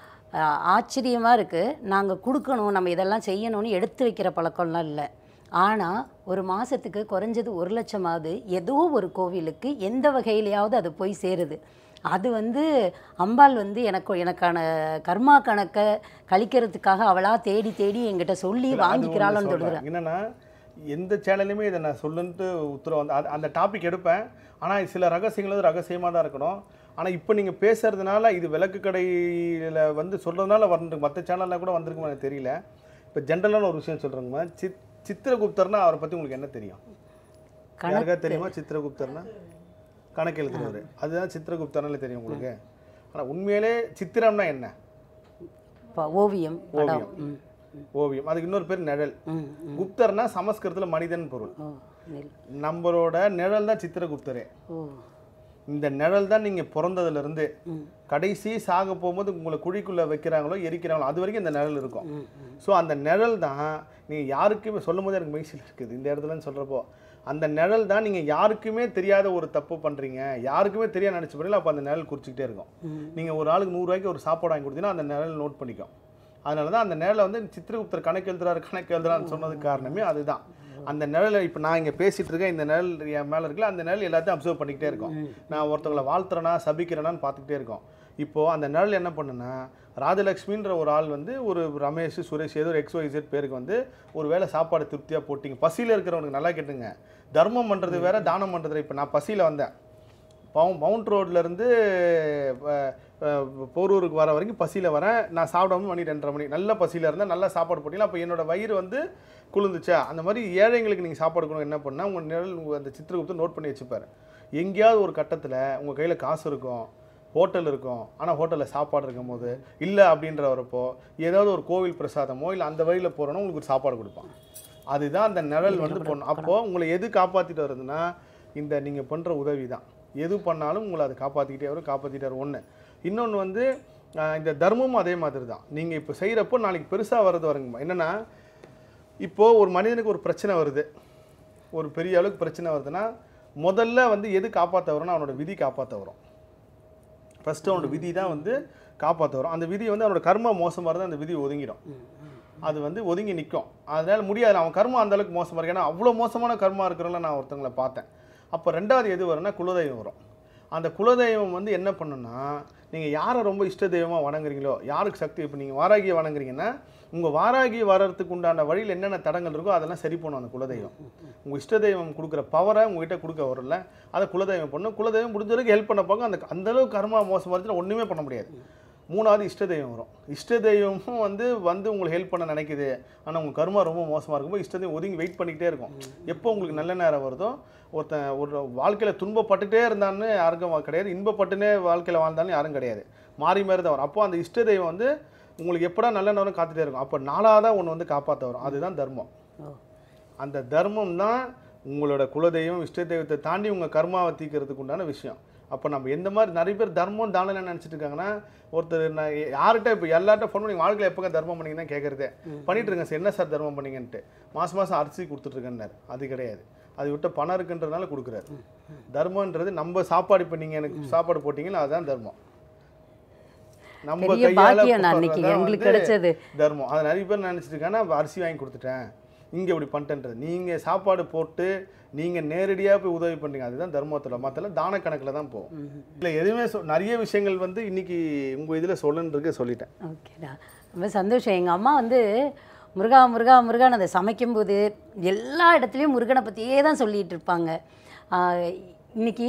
ஆச்சரியமாக இருக்குது நாங்கள் கொடுக்கணும் நம்ம இதெல்லாம் செய்யணும்னு எடுத்து வைக்கிற பழக்கம்லாம் இல்லை ஆனால் ஒரு மாதத்துக்கு குறைஞ்சது ஒரு லட்சமாவது ஏதோ ஒரு கோவிலுக்கு எந்த வகையிலையாவது அது போய் சேருது அது வந்து அம்பாள் வந்து எனக்கு எனக்கான கர்மா கணக்கை கழிக்கிறதுக்காக அவளா தேடி தேடி என்கிட்ட சொல்லி இல்ல, அது ஒண்ணு வாங்கிக்கிறாளோன்னு சொல்றேன். தோணுது என்னன்னா எந்த சேனல்லையுமே இதை நான் சொல்லுன்ட்டு உத்தரவு வந்து அது- அந்த டாபிக் எடுப்பேன் ஆனால் சில ரகசியங்கள் வந்து ரகசியமாக தான் இருக்கணும் ஆனால் இப்போ நீங்கள் பேசுறதுனால இது விளக்கு கடையில் வந்து சொல்கிறதுனால வந்துருக்கு மற்ற சேனலில் கூட வந்திருக்குமா எனக்கு தெரியல இப்போ ஜென்ரலான ஒரு விஷயம் சொல்கிறேங்கம்மா சித் சித்திரகுப்தர்னா அவரை பற்றி உங்களுக்கு என்ன தெரியும் யாருக்கா தெரியுமா சித்திரகுப்தர்னா கணக்கு எழுதுறவர் அதுதான் சித்திரகுப்தர்னால தெரியும் உங்களுக்கு ஆனால் உண்மையிலே சித்திரம்னா என்ன இப்போ ஓவியம் படம் ம் ஓவியம் அதுக்கு இன்னொரு பேர் நிழல் ம் ம். குப்தர்னா சமஸ்கிருதத்தில் மனிதன் பொருள் ஓ நெல் நம்மளோட நிழல் தான் சித்திரகுப்தரே ஓ இந்த நிழல் தான் நீங்கள் பிறந்ததுலேருந்து ம் கடைசி சாக போகும்போது உங்களை குழிக்குள்ளே வைக்கிறாங்களோ எரிக்கிறாங்களோ அது வரைக்கும் இந்த நிழல் இருக்கும் ம் ம் ஸோ அந்த நிழல் தான் நீங்கள் யாருக்குமே சொல்லும் போது எனக்கு மெய்சில் இருக்குது இந்த இடத்துலன்னு சொல்கிறப்போ அந்த நிழல் தான் நீங்கள் யாருக்குமே தெரியாத ஒரு தப்பு பண்ணுறீங்க யாருக்குமே தெரியாத நினச்சி பண்ணல அப்போ அந்த நிழல் குறிச்சிக்கிட்டே இருக்கும் ம். நீங்கள் ஒரு ஆளுக்கு நூறுரூவாய்க்கு ஒரு சாப்பாடு வாங்கி கொடுத்தீங்கன்னா அந்த நிழல் நோட் பண்ணிக்கும் அதனால தான் அந்த நிழலை வந்து சித்திரகுப்தர் கணக்கு எழுதுறாரு கணக்கு எழுதுறான்னு சொன்னதுக்கு காரணமே அதுதான் அந்த நிழலை இப்போ நான் இங்கே பேசிகிட்டு இருக்கேன் இந்த நிழல் என் மேலே இருக்குல்ல அந்த நிழல் எல்லாத்தையும் அப்சர்வ் பண்ணிக்கிட்டே இருக்கும் நான் ஒருத்தவங்களை வாழ்த்துறேனா சபிக்கிறேனான்னு பார்த்துக்கிட்டே இருக்கோம் இப்போது அந்த நிழல் என்ன பண்ணுன்னா ராஜலக்ஷ்மின்ற ஒரு ஆள் வந்து ஒரு ரமேஷ் சுரேஷ் ஏதோ எக்ஸ் ஒய் Z பேருக்கு வந்து ஒரு வேளை சாப்பாடு திருப்தியாக போட்டிங்க பசியில் இருக்கிறவனுக்கு நல்லா கேட்டுங்க தர்மம் பண்ணுறது வேற தானம் பண்ணுறது இப்போ நான் பசியில் வந்தேன் பவு மவுண்ட் ரோட்லேருந்து போரூருக்கு வர வரைக்கும் பசியில் வரேன் நான் சாப்பிடாம மணி ரெண்டரை மணி நல்ல பசியில் இருந்தேன் நல்லா சாப்பாடு போட்டிங்களா அப்போ என்னோட வயிறு வந்து குளிர்ந்துச்சா அந்த மாதிரி ஏழைங்களுக்கு நீங்கள் சாப்பாடு கொடுக்கணும் என்ன பண்ணால் உங்கள் நிழல் உங்க அந்த சித்திரகுப்தர் நோட் பண்ணி வச்சுப்பாரு எங்கேயாவது ஒரு கட்டத்தில் உங்கள் கையில் காசு இருக்கும் ஹோட்டல் இருக்கும் ஆனால் ஹோட்டலில் சாப்பாடு இருக்கும் போது இல்லை அப்படின்ற வரப்போ ஏதாவது ஒரு கோவில் பிரசாதமோ இல்லை அந்த வழியில் போகிறோன்னா உங்களுக்கு ஒரு சாப்பாடு கொடுப்பான் அதுதான் அந்த நிழல் வந்து பண்ணும் அப்போது உங்களை எது காப்பாற்றிட்டு வருதுன்னா இந்த நீங்கள் பண்ணுற உதவி தான் எது பண்ணாலும் உங்களை அதை காப்பாற்றிக்கிட்டே வரும் காப்பாற்றிட்டே வரும் ஒன்று இன்னொன்று வந்து ஆஹ் இந்த தர்மமும் அதே மாதிரி தான் நீங்கள் இப்போ செய்கிறப்போ நாளைக்கு பெருசாக வர்றது வருங்கம்மா என்னென்னா இப்போது ஒரு மனிதனுக்கு ஒரு பிரச்சனை வருது ஒரு பெரிய அளவுக்கு பிரச்சனை வருதுன்னா முதல்ல வந்து எது காப்பாற்ற வரும்னா அவனோட விதி காப்பாற்ற வரும் ஃபஸ்ட்டு அவனோட விதி தான் வந்து காப்பாற்ற வரும் அந்த விதி வந்து அவனோட கர்மா மோசமாக இருந்தால் அந்த விதி ஒதுங்கிடும் அது வந்து ஒதுங்கி நிற்கும் அதனால் முடியாது அவன் கர்மா அந்த அளவுக்கு மோசமாக இருக்கு ஏன்னா அவ்வளோ மோசமான கர்மா இருக்கிறவங்கள நான் ஒருத்தங்களை பார்த்தேன் அப்போ ரெண்டாவது எது வரும்னா குலதெய்வம் வரும் அந்த குலதெய்வம் வந்து என்ன பண்ணுன்னா நீங்கள் யாரை ரொம்ப இஷ்ட தெய்வமாக வணங்குறீங்களோ யாருக்கு சக்தி இப்போ நீங்கள் வாராகியை வணங்குறீங்கன்னா உங்கள் வாராகி வர்றதுக்கு உண்டான வழியில் என்னென்ன தடங்கள் இருக்கோ அதெல்லாம் சரி பண்ணும் அந்த குலதெய்வம் உங்கள் இஷ்ட தெய்வம் கொடுக்குற பவரை உங்ககிட்ட கொடுக்க வரல அதை குலதெய்வம் பண்ணும் குலதெய்வம் முடிஞ்ச வரைக்கும் ஹெல்ப் பண்ண பார்க்க அந்த அந்த அளவுக்கு கர்மா மோசமாக இருந்துச்சுன்னா ஒன்றுமே பண்ண முடியாது மூணாவது இஷ்ட தெய்வம் வரும் இஷ்ட தெய்வமும் வந்து வந்து உங்களுக்கு ஹெல்ப் பண்ண நினைக்குது ஆனால் உங்கள் கர்மா ரொம்ப மோசமாக இருக்கும்போது இஷ்ட தெய்வம் ஒதுங்கி வெயிட் பண்ணிக்கிட்டே இருக்கும் எப்போ உங்களுக்கு நல்ல நேரம் வருதோ ஒருத்தன் ஒரு வாழ்க்கையில் துன்பப்பட்டுட்டே இருந்தான்னு யாருக்கும் வா- கிடையாது இன்பப்பட்டுனே வாழ்க்கையில் வாழ்ந்தாலும் யாரும் கிடையாது மாறி மாறி தான் வரும் அப்போ அந்த இஷ்ட தெய்வம் வந்து உங்களுக்கு எப்படா நல்ல நேரம் காத்துட்டே இருக்கும் அப்போ நாலாவதாக ஒன்று வந்து காப்பாற்ற வரும் அதுதான் தர்மம் ஓ அந்த தர்மம் தான் உங்களோட குலதெய்வம் இஷ்ட தெய்வத்தை தாண்டி உங்கள் கர்மாவை தீர்க்கறதுக்கு உண்டான விஷயம் அப்போ நம்ம எந்த மாதிரி நிறைய பேர் தர்மம் தானம் என்ன நினச்சிட்டு இருக்காங்கன்னா ஒருத்தர் நான் யார்கிட்ட இப்போ எல்லார்ட்ட ஃபோன் பண்ணி வாழ்க்கையில் எப்போங்க தர்மம் பண்ணீங்கன்னா கேட்குறதே பண்ணிட்டு இருக்கேன் சார் என்ன சார் தர்மம் பண்ணீங்கன்ட்டு மாதம் மாதம் அரிசி கொடுத்துட்ருக்கேன்னாரு அது கிடையாது அது விட்ட பணம் இருக்குன்றதுனால கொடுக்குறாரு தர்மன்றது நம்ம சாப்பாடு இப்போ நீங்கள் எனக்கு சாப்பாடு போட்டிங்கன்னா அதுதான் தர்மம் நம்ம பெரிய கையால பாக்கியம் நான் அன்னைக்கு போடுறதுதான் எங்களுக்கு வந்து கிடைச்சது தர்மம் அது நிறைய பேர் நினச்சிட்டு இருக்காங்கன்னா அரிசி வாங்கி கொடுத்துட்டேன் இங்கே இப்படி பண்ணிட்டேன்றது நீங்கள் சாப்பாடு போட்டு நீங்கள் நேரடியாக போய் உதவி பண்ணுறீங்க அதுதான் தர்மத்தில் மற்றெல்லாம் தான கணக்கில் தான் போகும் இல்லை எதுவுமே சொ நிறைய விஷயங்கள் வந்து இன்னைக்கு உங்கள் இதில் சொல்லணுன்றதுக்கு சொல்லிட்டேன் ஓகேடா ரொம்ப சந்தோஷம் எங்கள் அம்மா வந்து முருகா முருகா முருகான் அதை சமைக்கும்போது எல்லா இடத்துலையும் முருகனை பற்றியே தான் சொல்லிகிட்டு இருப்பாங்க ஆஹ் இன்னைக்கு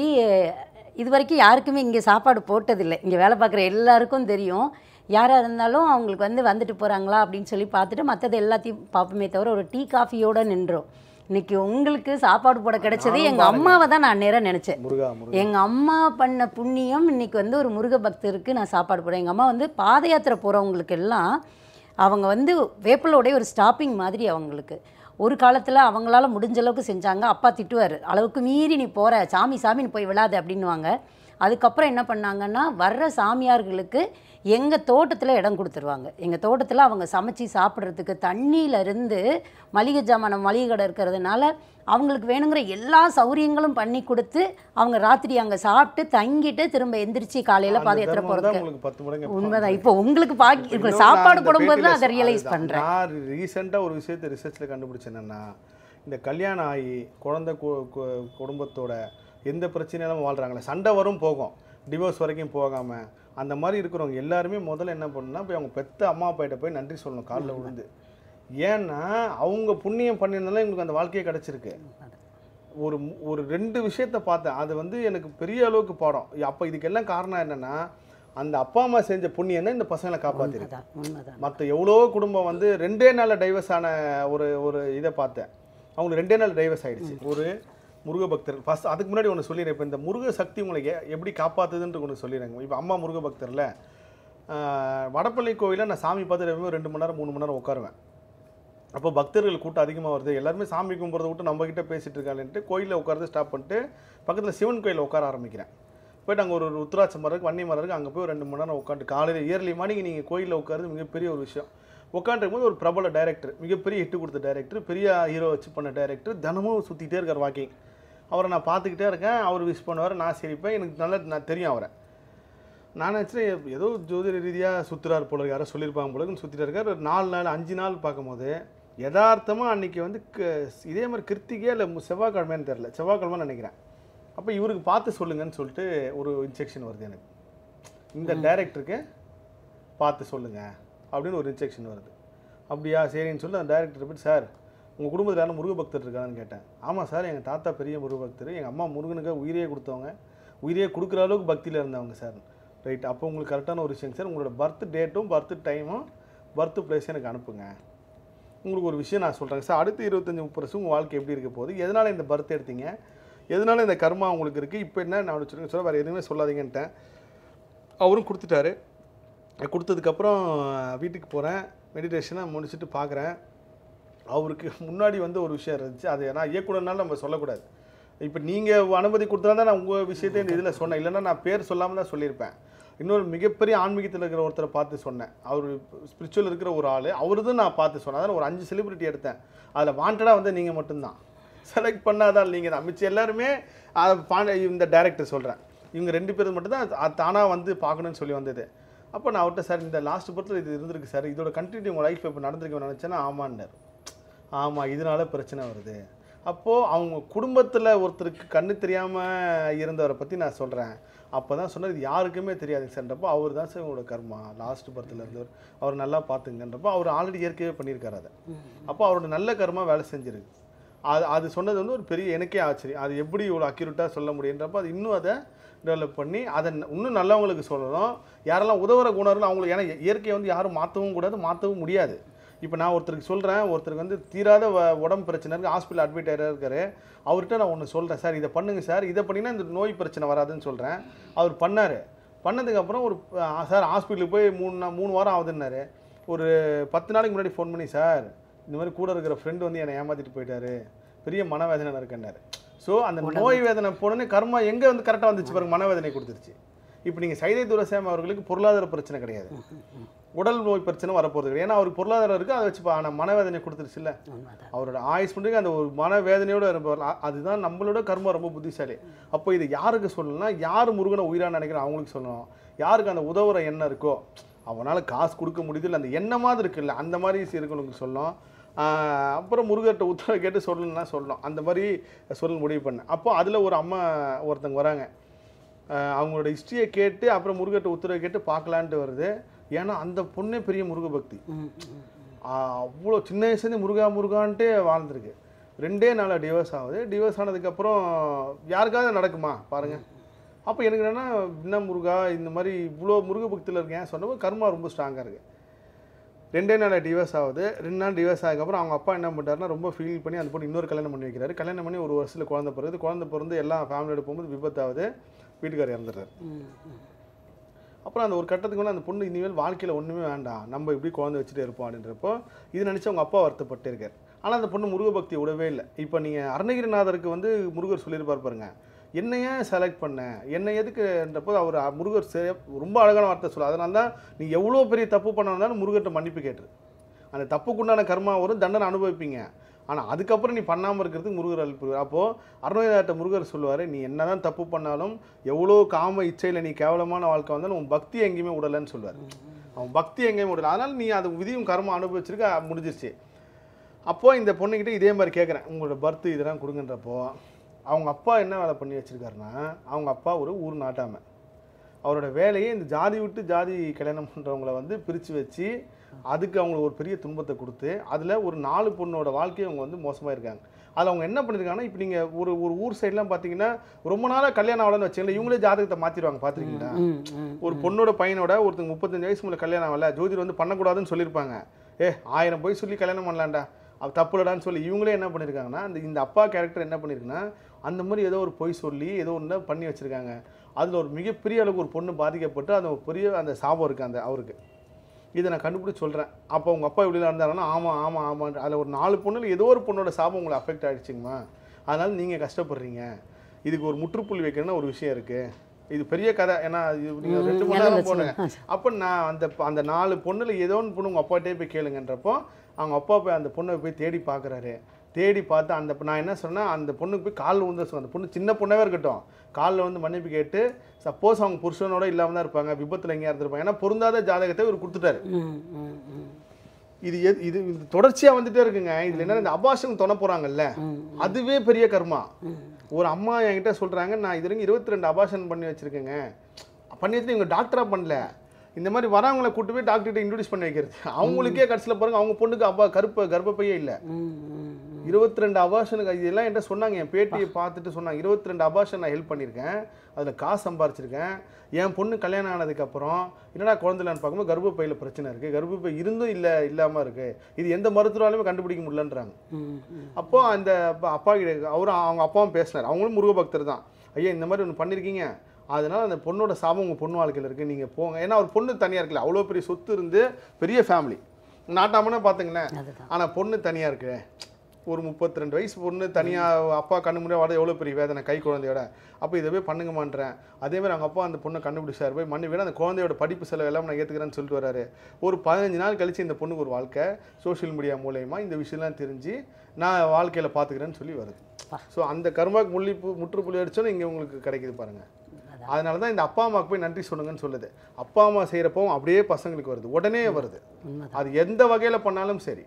இது வரைக்கும் யாருக்குமே இங்கே சாப்பாடு போட்டதில்லை இங்கே வேலை பார்க்குற எல்லாருக்கும் தெரியும் யாராக இருந்தாலும் அவங்களுக்கு வந்து வந்துட்டு போகிறாங்களா அப்படின்னு சொல்லி பார்த்துட்டு மற்றது எல்லாத்தையும் பார்ப்போமே தவிர ஒரு டீ காஃபியோடு நின்றோம் இன்னைக்கு உங்களுக்கு சாப்பாடு போட கிடைச்சது நானும் எங்கள் அம்மாவை தான் நான் நேராக நினச்சேன் முருகா முருகா எங்கள் அம்மா பண்ண புண்ணியம் இன்னைக்கு வந்து ஒரு முருக பக்தருக்கு நான் சாப்பாடு போடுறேன் எங்கள் அம்மா வந்து பாத யாத்திரை போகிறவங்களுக்கு எல்லாம் அவங்க வந்து வேப்பிலோடைய ஒரு ஸ்டாப்பிங் மாதிரி அவங்களுக்கு ஒரு காலத்தில் அவங்களால முடிஞ்ச அளவுக்கு செஞ்சாங்க அப்பா திட்டுவார் அளவுக்கு மீறி நீ போகிற சாமி சாமி நீ போய் விழாத அப்படின்னுவாங்க அதுக்கப்புறம் என்ன பண்ணாங்கன்னா வர்ற சாமியார்களுக்கு எங்கள் தோட்டத்தில் இடம் கொடுத்துருவாங்க எங்கள் தோட்டத்தில் அவங்க சமைச்சு சாப்பிட்றதுக்கு தண்ணியிலேருந்து மளிகை ஜாமான் மளிகை கடை இருக்கிறதுனால அவங்களுக்கு வேணுங்கிற எல்லா சௌரியங்களும் பண்ணி கொடுத்து அவங்க ராத்திரி அங்கே சாப்பிட்டு தங்கிட்டு திரும்ப எந்திரிச்சு காலையில் அந்த பாதயாத்திரை தர்மம் தான் போகிறதுக்கு உங்களுக்கு பத்து மடங்கு உண்மைதான் இப்போ உங்களுக்கு பாக்கி இப்போ இன்னொன்னு சாப்பாடு நான் இந்த போடும்போது தான் அதை பேட்டியில ரியலைஸ் அதுதான். பண்ணுறேன் நான் ரீசெண்டாக ஒரு விஷயத்தை ரிசர்ச்சில் கண்டுபிடிச்சேன் என்னன்னா இந்த கல்யாணம் ஆகி குழந்தை கு- கு- குடும்பத்தோட எந்த பிரச்சனையிலும் வாழ்கிறாங்களே சண்டை வரும் போகும் டிவோர்ஸ் வரைக்கும் போகாமல் அந்த மாதிரி இருக்கிறவங்க எல்லாருமே முதல்ல என்ன பண்ணணும்னா போய் அவங்க பெத்த அம்மா அப்பாட்ட போய் நன்றி சொல்லணும் காலில் விழுந்து ஏன்னா அவங்க புண்ணியம் பண்ணியிருந்தாலும் எங்களுக்கு அந்த வாழ்க்கையே கிடச்சிருக்கு ஒரு மு- ஒரு ரெண்டு விஷயத்த பார்த்தேன் அது வந்து எனக்கு பெரிய அளவுக்கு பாடம் அப்போ இதுக்கெல்லாம் காரணம் என்னன்னா அந்த அப்பா அம்மா செஞ்ச புண்ணியம் தான் இந்த பசங்களை காப்பாற்றிருக்கு உண்மைதான் உண்மைதான் மற்ற எவ்வளோ குடும்பம் வந்து ரெண்டே நாளில் டைவர்ஸ் ஆன ஒரு ஒரு இதை பார்த்தேன் அவங்களுக்கு ரெண்டே நாள் டைவர்ஸ் ஆயிடுச்சு ஒரு முருக பக்தர் ஃபஸ்ட் அதுக்கு முன்னாடி ஒன்று சொல்லிடுறேன் இப்போ இந்த முருக சக்தி உங்களை எ- எப்படி காப்பாற்றுதுன்ட்டு ஒன்று சொல்லிடுறேங்க இப்போ அம்மா முருக பக்தரில் வடப்பள்ளி கோயிலில் நான் சாமி பார்த்துட்டு எப்பவுமே ரெண்டு மணி நேரம் மூணு மணி நேரம் உட்காருவேன் அப்போ பக்தர்கள் கூட்டம் அதிகமாக வருது எல்லாருமே சாமி கும்பிட்றத விட்டு நம்ம கிட்ட பேசிட்டு இருக்காங்கன்ட்டு கோயிலில் உட்கார்ந்து ஸ்டாப் பண்ணிட்டு பக்கத்தில் சிவன் கோயிலில் உட்கார ஆரம்பிக்கிறேன் போயிட்டு அங்கே ஒரு ஒரு உத்ராட்ச மரம் இருக்கு வன்னி மரம் இருக்குது அங்கே போய் ஒரு ரெண்டு மணி நேரம் உட்காந்து காலையில் இயர்லி மார்னிங் நீங்கள் கோயிலில் உட்காருது மிகப்பெரிய ஒரு விஷயம் உட்காந்துருக்கும்போது ஒரு பிரபல டைரக்டர் மிகப்பெரிய ஹிட்டு கொடுத்த டைரக்டர் பெரிய ஹீரோ வச்சு பண்ண டைரக்டர் தினமும் சுற்றிட்டே இருக்கார் வாக்கிங் அவரை நான் பார்த்துக்கிட்டே இருக்கேன் அவர் விஷ் பண்ணுவார் நான் சிரிப்பேன் எனக்கு நல்லா நான் தெரியும் அவரை நான் நினச்சேன் ஏதோ ஜோதிட ரீதியாக சுற்றுறாரு போல இருக்கு, யாரோ சொல்லியிருப்பாங்க போல இருக்குன்னு சுற்றிட்டு இருக்காரு ஒரு நாலு நாள் அஞ்சு நாள் பார்க்கும்போது யதார்த்தமாக அன்னைக்கு வந்து க இதே மாதிரி கிருத்திகையா இல்லை செவ்வாய்க்கிழமைன்னு தெரில செவ்வாய்க்கிழமைன்னு நினைக்கிறேன் அப்போ இவருக்கு பார்த்து சொல்லுங்கன்னு சொல்லிட்டு ஒரு இன்ஸ்ட்ரக்ஷன் வருது எனக்கு இந்த டைரக்டருக்கு பார்த்து சொல்லுங்க அப்படின்னு ஒரு இன்ஸ்ட்ரக்ஷன் வருது அப்படியா சரின்னு சொல்லி அந்த டைரக்டர் போயிட்டு சார் உங்கள் குடும்பத்தில் யாரும் முருக பக்தர் இருக்கான்னு கேட்டேன் ஆமாம் சார் எங்கள் தாத்தா பெரிய முருக பக்தர் எங்கள் அம்மா முருகனுக்கு உயிரே கொடுத்தவங்க உயிரே கொடுக்குற அளவுக்கு பக்தியில் இருந்தவங்க சார் ரைட் அப்போ உங்களுக்கு கரெக்டான ஒரு விஷயம் சார் உங்களோட பர்த் டேட்டும் பர்த் டைமும் பர்த் பிளேஸும் எனக்கு அனுப்புங்க உங்களுக்கு ஒரு விஷயம் நான் சொல்கிறேன் சார் அடுத்த இருபத்தஞ்சி முப்பது வருஷம் உங்கள் வாழ்க்கை எப்படி இருக்க போகுது எதனால் இந்த பர்த் எடுத்தீங்க எதனால் இந்த கர்மா உங்களுக்கு இருக்குது இப்போ என்ன நான் சொல்லுங்க சொல்ல வேறு எதுவுமே சொல்லாதீங்கன்ட்டேன் அவரும் கொடுத்துட்டாரு கொடுத்ததுக்கப்புறம் வீட்டுக்கு போகிறேன் மெடிடேஷனை முடிச்சுட்டு பார்க்குறேன் அவருக்கு முன்னாடி வந்து ஒரு விஷயம் இருந்துச்சு அது நான் இயக்குனர்னால நம்ம சொல்லக்கூடாது இப்போ நீங்கள் அனுமதி கொடுத்தா தான் நான் உங்கள் விஷயத்தை இந்த இதில் சொன்னேன் இல்லைன்னா நான் பேர் சொல்லாமல் தான் சொல்லியிருப்பேன் இன்னொரு மிகப்பெரிய ஆன்மீகத்தில் இருக்கிற ஒருத்தரை பார்த்து சொன்னேன் அவர் ஸ்பிரிச்சுவல் இருக்கிற ஒரு ஆள் அவரதும் நான் பார்த்து சொன்னேன் அதான் ஒரு அஞ்சு செலிபிரிட்டி எடுத்தேன் அதில் வாண்டடாக வந்து நீங்கள் மட்டும்தான் செலக்ட் பண்ணாதான் நீங்கள் தான் மிச்சம் எல்லாருமே அதை பாண்ட இந்த டைரக்டர் சொல்கிறேன் இவங்க ரெண்டு பேரும் மட்டும்தான் அது தானாக வந்து பார்க்கணும்னு சொல்லி வந்தது அப்போ நான் அவர்கிட்ட சார் இந்த லாஸ்ட் படத்தில் இது இருந்திருக்கு சார் இதோட கண்டினியூ உங்கள் லைஃப் இப்போ நடந்திருக்கு நினச்சேன்னா ஆமான்னார் ஆமாம் இதனால பிரச்சனை வருது அப்போது அவங்க குடும்பத்தில் ஒருத்தருக்கு கண்ணு தெரியாமல் இருந்தவரை பற்றி நான் சொல்கிறேன் அப்போ தான் சொன்னது இது யாருக்குமே தெரியாதுங்க சார்ன்றப்போ அவர் தான் சார் உங்களோட கர்மா லாஸ்ட் படத்தில் இருந்தவர் அவர் நல்லா பார்த்துங்கன்றப்போ அவர் ஆல்ரெடி இயற்கையே பண்ணியிருக்காரு அதை அப்போ அவரோட நல்ல கர்மா வேலை செஞ்சிருக்கு அது அது சொன்னது வந்து ஒரு பெரிய எனக்கே ஆச்சரியம் அது எப்படி இவ்வளோ அக்யூரேட்டாக சொல்ல முடியுன்றப்போ அது இன்னும் அதை டெவலப் பண்ணி அதை இன்னும் நல்லவங்களுக்கு சொல்லணும் யாரெல்லாம் உதவுற குணர்கள் அவங்களுக்கு ஏன்னா இயற்கையை வந்து யாரும் மாற்றவும் கூடாது மாற்றவும் முடியாது இப்போ நான் ஒருத்தருக்கு சொல்கிறேன் ஒருத்தருக்கு வந்து தீராத வ- உடம்பு பிரச்சனை இருக்குது ஹாஸ்பிட்டல் அட்மிட் ஆகிட்டே இருக்காரு அவர்கிட்ட நான் ஒன்று சொல்கிறேன் சார் இதை பண்ணுங்க சார் இதை பண்ணினா இந்த நோய் பிரச்சனை வராதுன்னு சொல்கிறேன் அவர் பண்ணார் பண்ணதுக்கப்புறம் ஒரு அஹ், சார் ஹாஸ்பிட்டலுக்கு போய் மூணு நா- மூணு வாரம் ஆகுதுன்னாரு ஒரு பத்து நாளைக்கு முன்னாடி ஃபோன் பண்ணி சார் இந்த மாதிரி கூட இருக்கிற ஃப்ரெண்டு வந்து என்னை ஏமாத்திட்டு போயிட்டாரு பெரிய மனவேதனை இருக்கேன்னாரு ஸோ அந்த நோய் வேதனை போனோடனே கர்மா எங்கே வந்து கரெக்டாக வந்துச்சு பாருங்க மனவேதனை கொடுத்துருச்சு இப்போ நீங்கள் சைதை துரசாமி அவர்களுக்கு பொருளாதார பிரச்சனை கிடையாது உடல் நோய் பிரச்சனை வரப்போகிறது கிடையாது ஏன்னா அவருக்கு பொருளாதாரம் இருக்குது அதை வச்சு ஆனால் மனவேதனை கொடுத்துருச்சுல்ல உண்மைதான் அவரோட ஆயுஸ் பண்ணுறதுக்கு அந்த ஒரு மனவேதனையோட இருப்பார் அ- அதுதான் நம்மளோட கர்மம் ரொம்ப புத்திசாலி அப்போ இது யாருக்கு சொல்லணும்னா யார் முருகனை உயிராக நினைக்கிறோம் அவங்களுக்கு சொல்லணும் யாருக்கு அந்த உதவுற எண்ணம் இருக்கோ அவனால் காசு கொடுக்க முடியுது இல்லை அந்த எண்ணமாவது இருக்குல்ல அந்த மாதிரி இருக்கவங்களுக்கு சொல்லணும் ஆஹ் அப்புறம் முருகர்கிட்ட உத்தரவு கேட்டு சொல்லணும்னா சொல்லணும் அந்த மாதிரி சொல்ல முடிவு பண்ணேன் அப்போ அதில் ஒரு அம்மா ஒருத்தங்க வராங்க ஆஹ் அவங்களோட ஹிஸ்ட்ரியை கேட்டு அப்புறம் முருகர்கிட்ட உத்தரவு கேட்டு பார்க்கலான்ட்டு வருது ஏன்னா அந்த பொண்ணே பெரிய முருக பக்தி ம், ம். அவ்வளோ சின்ன வயசுலேருந்து முருகா முருகான்ட்டே வாழ்ந்துருக்கு ரெண்டே நாளில் டிவோர்ஸ் ஆகுது டிவோர்ஸ் ஆனதுக்கப்புறம் யாருக்காவது நடக்குமா பாருங்க அப்போ எனக்கு என்னன்னா என்ன முருகா இந்த மாதிரி இவ்வளோ முருக பக்தியில் இருக்கேன் சொன்னப்போ கர்மா ரொம்ப ஸ்ட்ராங்காக இருக்குது ரெண்டே நாளில் டிவோர்ஸ் ஆகுது ரெண்டு நாள் டிவோர்ஸ் ஆனதுக்கப்புறம் அவங்க அப்பா என்ன பண்ணுறாருன்னா ரொம்ப ஃபீல் பண்ணி அந்த பொண்ணு இன்னொரு கல்யாணம் பண்ணி வைக்கிறாரு கல்யாணம் பண்ணி ஒரு வருஷத்தில் குழந்தை பிறகுது குழந்தை பிறந்து எல்லாம் ஃபேமிலியோட போகும்போது விபத்தாகுது வீட்டுக்காரர் இறந்துடுறாரு ம், ம். அப்புறம் அந்த ஒரு கட்டத்துக்கு வந்து அந்த பொண்ணு இனிமேல் வாழ்க்கையில் ஒன்றுமே வேண்டாம் நம்ம இப்படி குழந்தை வச்சுட்டே இருப்போம் அப்படின்றப்போ இது நினச்சி அவங்க அப்பா வருத்தப்பட்டு இருக்கார் ஆனால் அந்த பொண்ணு முருக பக்தி விடவே இல்லை இப்போ நீங்கள் அருணகிரிநாதருக்கு வந்து முருகர் சொல்லியிருப்பார் பாருங்க என்னை ஏன் செலக்ட் பண்ண என்னை எதுக்குன்றப்போ அவர் அ- முருகர் சே- ரொம்ப அழகான வார்த்தை சொல்ல அதனால தான் நீ எவ்வளோ பெரிய தப்பு பண்ணாலும் முருகர்கிட்ட மன்னிப்பு கேட்டுரு அந்த தப்புக்குண்டான கர்மா வரும் தண்டனை அனுபவிப்பீங்க ஆனால் அதுக்கப்புறம் நீ பண்ணாமல் இருக்கிறதுக்கு முருகர் அனுப்புவார் அப்போது அருணகிரிநாட்ட முருகர் சொல்லுவார் நீ என்னதான் தப்பு பண்ணாலும் எவ்வளோ காம இச்சையில் நீ கேவலமான வாழ்க்கை வந்தாலும் உன் பக்தி எங்கேயுமே விடலைன்னு சொல்லுவார் அவன் பக்தி எங்கேயுமே விடல அதனால் நீ அது விதியும் கர்மம் அனுபவிச்சிருக்க முடிஞ்சிருச்சு அப்போது இந்த பொண்ணுக்கிட்ட இதே மாதிரி கேட்குறேன் உங்களோட பர்த் இதெல்லாம் கொடுங்கன்றப்போ அவங்க அப்பா என்ன வேலை பண்ணி வச்சிருக்காருன்னா அவங்க அப்பா ஒரு ஊர் நாட்டாமை அவரோட வேலையே இந்த ஜாதி விட்டு ஜாதி கல்யாணம் பண்ணுறவங்கள வந்து பிரித்து வச்சு அதுக்கு அவங்களுக்கு ஒரு பெரிய துன்பத்தை கொடுத்து அதில் ஒரு நாலு பொண்ணோட வாழ்க்கையை அவங்க வந்து மோசமாக இருக்காங்க அதில் அவங்க என்ன பண்ணியிருக்காங்கன்னா இப்போ நீங்கள் ஒரு ஒரு ஊர் சைட்லாம் பார்த்தீங்கன்னா ரொம்ப நாளாக கல்யாணம் ஆகலன்னு வச்சுங்களேன் இவங்களே ஜாதகத்தை மாற்றிடுவாங்க பார்த்துருக்கீங்களா ம், ம். ஒரு பொண்ணோட பையனோட ஒருத்தங்க முப்பத்தஞ்சு வயசு மேலே கல்யாணம் ஆகல ஜோதிடர் வந்து பண்ணக்கூடாதுன்னு சொல்லியிருப்பாங்க ஏ ஆயிரம் போய் சொல்லி கல்யாணம் பண்ணலாம்டா அது தப்புலடான்னு சொல்லி இவங்களே என்ன பண்ணியிருக்காங்கன்னா அந்த இந்த அப்பா கேரக்டர் என்ன பண்ணியிருக்குன்னா அந்த மாதிரி ஏதோ ஒரு பொய் சொல்லி ஏதோ ஒன்று பண்ணி வச்சுருக்காங்க அதில் ஒரு மிகப்பெரிய அளவுக்கு ஒரு பொண்ணு பாதிக்கப்பட்டு அந்த ஒரு பெரிய அந்த சாபம் இருக்குது அந்த அவருக்கு இதை நான் கண்டுபிடிச்சி சொல்கிறேன் அப்போ உங்கள் அப்பா இப்படிலாம் இருந்தாருன்னா ஆமாம் ஆமாம் ஆமாம் அதில் ஒரு நாலு பொண்ணுல ஏதோ ஒரு பொண்ணோட சாபம் உங்களை அஃபெக்ட் ஆகிடுச்சிங்கம்மா அதனால் நீங்கள் கஷ்டப்படுறீங்க இதுக்கு ஒரு முற்றுப்புள்ளி வைக்கணும்னு ஒரு விஷயம் இருக்குது இது பெரிய கதை ஏன்னா இது நீங்கள் ரெண்டு மணி நேரம் போனேன் அப்போ நான் அந்த அந்த நாலு பொண்ணுல ஏதோ ஒன்று பொண்ணு உங்கள் அப்பாட்டே போய் கேளுங்கன்றப்போ அவங்க அப்பா போய் அந்த பொண்ணை போய் தேடி பார்க்குறாரு தேடி பார்த்து அந்த நான் என்ன சொன்னேன் அந்த பொண்ணுக்கு போய் காலில் வந்து சொன்னேன் அந்த பொண்ணு சின்ன பொண்ணாவே இருக்கட்டும் காலில் வந்து மன்னிப்பு கேட்டு சப்போஸ் அவங்க புருஷனோட இல்லாமல் தான் இருப்பாங்க விபத்தில் எங்கேயா இருந்திருப்பாங்க ஏன்னா பொருந்தாத ஜாதகத்தை இவர் கொடுத்துட்டாரு ம், ம், ம். இது எது- இது இது தொடர்ச்சியாக வந்துட்டே இருக்குங்க இதில் என்ன இந்த அபாஷன் தொண போகிறாங்கல்ல அதுவே பெரிய கர்மா ஒரு அம்மா என்கிட்ட சொல்கிறாங்க நான் இது வரைக்கும் இருபத்தி ரெண்டு அபாஷன் பண்ணி வச்சுருக்கேங்க பண்ணி வச்சு இவங்க டாக்டராக பண்ணல இந்த மாதிரி வரவங்களை கூட்டு போய் டாக்டர்கிட்ட இன்ட்ரடியூஸ் பண்ணி வைக்கிறது அவங்களுக்கே கடைசியில் பாருங்க அவங்க பொண்ணுக்கு அப்பா கருப்ப கர்ப்பப்பையே இல்லை ம், ம், ம். இருபத்தி ரெண்டு அபாஷனுக்கு இதெல்லாம் என்கிட்ட சொன்னாங்க என் பேட்டியை பார்த்துட்டு சொன்னாங்க இருபத்தி ரெண்டு அபாஷன் நான் ஹெல்ப் பண்ணியிருக்கேன் அதில் காசு சம்பாரிச்சிருக்கேன் என் பொண்ணு கல்யாணம் ஆனதுக்கப்புறம் என்னடா குழந்தைலான்னு பார்க்கும்போது கர்ப்பப்பையில் பிரச்சனை இருக்குது கர்ப்பப்பை இருந்தும் இல்லை இல்லாமல் இருக்குது இது எந்த மருத்துவராலுமே கண்டுபிடிக்க முடியலன்றாங்க ம், ம். அப்போ அந்த அப்பா- அப்பா கிட்ட அவரும் அவங்க அப்பாவும் பேசினார் அவங்களும் முருக பக்தர் தான் ஐயா இந்த மாதிரி ஒன்று பண்ணியிருக்கீங்க அதனால் அந்த பொண்ணோட சாபம் உங்கள் பொண்ணு வாழ்க்கையில் இருக்குது நீங்கள் போங்க ஏன்னா ஒரு பொண்ணு தனியாக இருக்குல்ல அவ்வளோ பெரிய சொத்து இருந்து பெரிய ஃபேமிலி நாட்டாமனா பார்த்துங்களேன் அதுதான் ஆனால் பொண்ணு தனியாக இருக்கு ஒரு முப்பத்தி ரெண்டு வயசு பொண்ணு தனியாக அப்பா கண்ணு முன்னாடி வாட எவ்வளோ பெரிய வேதனை கை குழந்தையோட அப்போ இதை போய் பண்ணுங்கமான்றேன் அதே மாதிரி அவங்க அப்பா அந்த பொண்ணை கண்டுபிடிச்சார் போய் மண்ணு வேணும் அந்த குழந்தையோட படிப்பு செலவு எல்லாம் நான் ஏற்றுக்கிறேன்னு சொல்லிட்டு வராரு ஒரு பதினஞ்சு நாள் கழிச்சு இந்த பொண்ணுக்கு ஒரு வாழ்க்கை சோஷியல் மீடியா மூலயமா இந்த விஷயம்லாம் தெரிஞ்சு நான் வாழ்க்கையில் பார்த்துக்கிறேன்னு சொல்லி வருது ஸோ அந்த கர்மாக்கு முள்ளிப்பு முற்றுப்புள்ளி அடிச்சோன்னு இங்கே உங்களுக்கு கிடைக்குது பாருங்கள் அதனால தான் இந்த அப்பா அம்மாவுக்கு போய் நன்றி சொல்லுங்கன்னு சொல்லுது அப்பா அம்மா செய்கிறப்போ அப்படியே பசங்களுக்கு வருது உடனே வருது உண்மைதான் அது எந்த வகையில் பண்ணாலும் சரி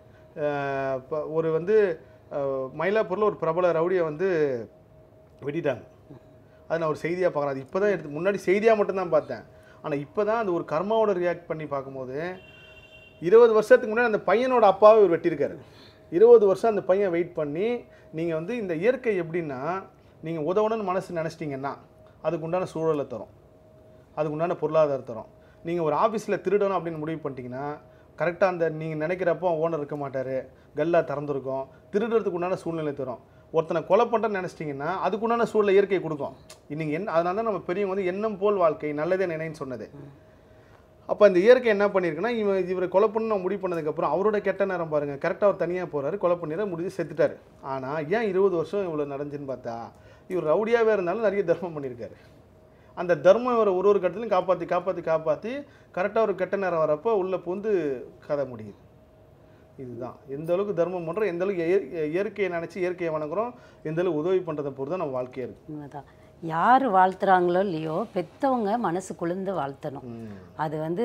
அஹ் இப்ப ஒரு வந்து அஹ், மயிலாப்பூரில் ஒரு பிரபல ரவுடியை வந்து வெட்டிட்டாங்க அது நான் ஒரு செய்தியாக பார்க்குறேன் அது இப்போ தான் எடுத்து முன்னாடி செய்தியாக மட்டும்தான் பார்த்தேன் ஆனால் இப்போ தான் அது ஒரு கர்மாவோட ரியாக்ட் பண்ணி பார்க்கும்போது இருபது வருஷத்துக்கு முன்னாடி அந்த பையனோட அப்பாவை இவர் வெட்டியிருக்காரு இருபது வருஷம் அந்த பையன் வெயிட் பண்ணி நீங்கள் வந்து இந்த இயற்கை எப்படின்னா நீங்கள் உதவணும்னு மனசு நினச்சிட்டிங்கன்னா அதுக்கு உண்டான சூழலை தரும் அதுக்கு உண்டான பொருளாதாரம் தரும் நீங்கள் ஒரு ஆஃபீஸில் திருடணும் அப்படின்னு முடிவு பண்ணிட்டீங்கன்னா கரெக்டாக அந்த நீங்கள் நினைக்கிறப்போ ஓனர் இருக்க மாட்டார் கல்லா திறந்துருக்கும் திருடுறதுக்கு உண்டான சூழ்நிலை தரும் ஒருத்தனை கொலை பண்ணுறேன்னு நினச்சிட்டிங்கன்னா அதுக்கு உண்டான சூழ்நிலை இயற்கை கொடுக்கும் இன்னைக்கு என்ன அதனால தான் நம்ம பெரியவங்க வந்து எண்ணம் போல் வாழ்க்கை நல்லதே நினைன்னு சொன்னது அப்போ இந்த இயற்கை என்ன பண்ணியிருக்குன்னா இவன் இவரை கொலை பண்ண முடிவு பண்ணதுக்கப்புறம் அவரோட கெட்ட நேரம் பாருங்கள் கரெக்டாக அவர் தனியாக போகிறாரு கொலை பண்ணிட முடிஞ்சு செத்துட்டாரு ஆனால் ஏன் இருபது வருஷம் இவ்வளோ நடந்துன்னு பார்த்தா இவர் ரவுடியாகவே இருந்தாலும் நிறைய தர்மம் பண்ணியிருக்காரு அந்த தர்மம் இவரை ஒரு ஒரு கட்டத்திலையும் காப்பாற்றி காப்பாற்றி காப்பாற்றி கரெக்டாக ஒரு கெட்ட நேரம் வரப்போ உள்ளே பூந்து கதை முடியுது இதுதான் எந்த அளவுக்கு தர்மம் பண்ணுறோம் எந்த அளவுக்கு இயற்- இயற்கையை நினச்சி இயற்கையை வணங்குறோம் எந்த அளவுக்கு உதவி பண்ணுறதை பொறுத்து தான் நம்ம வாழ்க்கையாக இருக்குது உண்மைதான் யார் வாழ்த்துறாங்களோ இல்லையோ பெத்தவங்க மனசு குளிர்ந்து வாழ்த்தணும் அது வந்து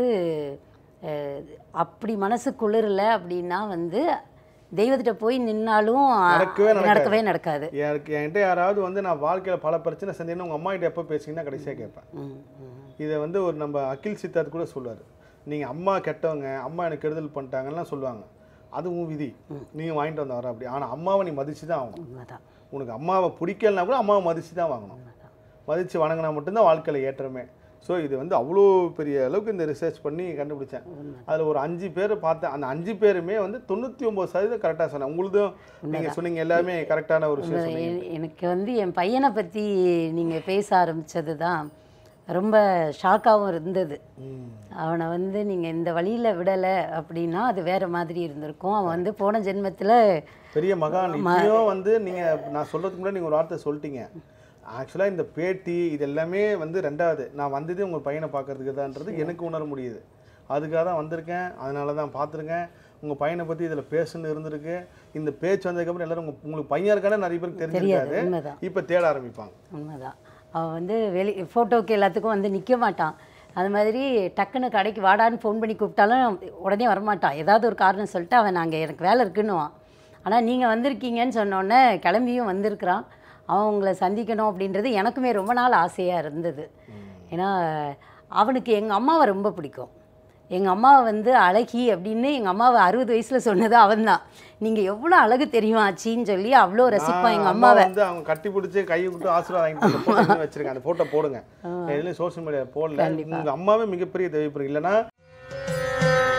அஹ், அப்படி மனசு குளிரல அப்படின்னா வந்து தெய்வத்திட்ட போய் நின்னாலும் நடக்கவே நடக்காது. நடக்கவே நடக்காது எனக்கு என்கிட்ட யாராவது வந்து நான் வாழ்க்கையில் பல பிரச்சனை செஞ்சேன்னு உங்கள் அம்மா கிட்ட எப்போ பேசுங்கன்னா கடைசியாக கேட்பேன் ம், ம். இதை வந்து ஒரு நம்ம அகில் சித்தார்த் கூட சொல்லுவார் நீங்கள் அம்மா கெட்டவங்க அம்மா எனக்கு கெடுதல் பண்ணிட்டாங்கலாம் சொல்லுவாங்க அதுவும் விதி நீங்கள் வாங்கிட்டு வந்த வர அப்படி ஆனால் அம்மாவை நீ மதிச்சு தான் ஆகணும் உண்மைதான் உனக்கு அம்மாவை பிடிக்கலனா கூட அம்மாவை மதிச்சு தான் வாங்கணும் மதித்து வணங்கினா மட்டும்தான் வாழ்க்கையில் ஏற்றமே ஸோ இது வந்து அவ்வளோ பெரிய அளவுக்கு இந்த ரிசர்ச் பண்ணி கண்டுபிடிச்சேன் அதில் ஒரு அஞ்சு பேர் பார்த்தேன் அந்த அஞ்சு பேருமே வந்து தொண்ணூற்றி ஒம்பது சதவீதம் கரெக்டாக சொன்னேன் உங்களுதும் நீங்கள் சொன்னீங்க எல்லாமே கரெக்டான ஒரு விஷயம் சொன்னீங்க எ- எனக்கு வந்து என் பையனை பற்றி நீங்கள் பேச ஆரம்பிச்சது தான் ரொம்ப ஷாக்காகவும் இருந்தது அவனை வந்து நீங்கள் இந்த வழியில் விடலை அப்படின்னா அது வேற மாதிரி இருந்திருக்கும் அவன் வந்து போன ஜென்மத்தில் பெரிய மகான் இப்பயும் வந்து நீங்கள் நான் சொல்கிறதுக்கு முன்னாடி நீங்கள் ஒரு வார்த்தை சொல்லிட்டீங்க ஆக்சுவலாக இந்த பேட்டி இது எல்லாமே வந்து ரெண்டாவது நான் வந்ததே உங்கள் பையனை பார்க்கறதுக்கு தான்ன்றது எனக்கு உணர முடியுது அதுக்காக தான் வந்திருக்கேன் அதனால தான் பார்த்துருக்கேன் உங்கள் பையனை பற்றி இதில் பேசுன்னு இருந்திருக்கு இந்த பேச்சு வந்ததுக்கப்புறம் எல்லாரும் உங்க- உங்களுக்கு பையன் இருக்கானே நிறைய பேருக்கு தெரியாது தெரிஞ்சிருக்காது உண்மைதான் இப்போ தேட ஆரம்பிப்பாங்க உண்மைதான் அவன் வந்து வெளி ஃபோட்டோக்கு எல்லாத்துக்கும் வந்து நிற்க மாட்டான் அது மாதிரி டக்குன்னு கடைக்கு வாடான்னு ஃபோன் பண்ணி கூப்பிட்டாலும் உடனே வரமாட்டான் ஏதாவது ஒரு காரணம் சொல்லிட்டு அவன் நாங்கள் எனக்கு வேலை இருக்குன்னுவான் ஆனால் நீங்கள் வந்திருக்கீங்கன்னு சொன்னோன்னே கிளம்பியும் வந்திருக்கிறான் அவன் உங்களை சந்திக்கணும் அப்படின்றது எனக்குமே ரொம்ப நாள் ஆசையாக இருந்தது ஏன்னா அவனுக்கு எங்கள் அம்மாவை ரொம்ப பிடிக்கும் எங்கள் அம்மாவை வந்து அழகி அப்படின்னு எங்கள் அம்மாவை அறுபது வயசில் சொன்னது அவன்தான் நீங்கள் எவ்வளோ அழகு தெரியும் ஆச்சின்னு சொல்லி அவ்வளோ ரசிப்பான் எங்கள் அம்மா அம்மாவை வந்து அவங்க கட்டி பிடிச்சி கை விட்டு ஆசீர்வாதம் வாங்கி போட்டு வச்சிருக்கேன் அந்த ஃபோட்டோ போடுங்க எதுலையும் சோஷியல் மீடியா போடல உங்கள் அம்மாவே மிகப்பெரிய தேவைப்படுங்க இல்லைன்னா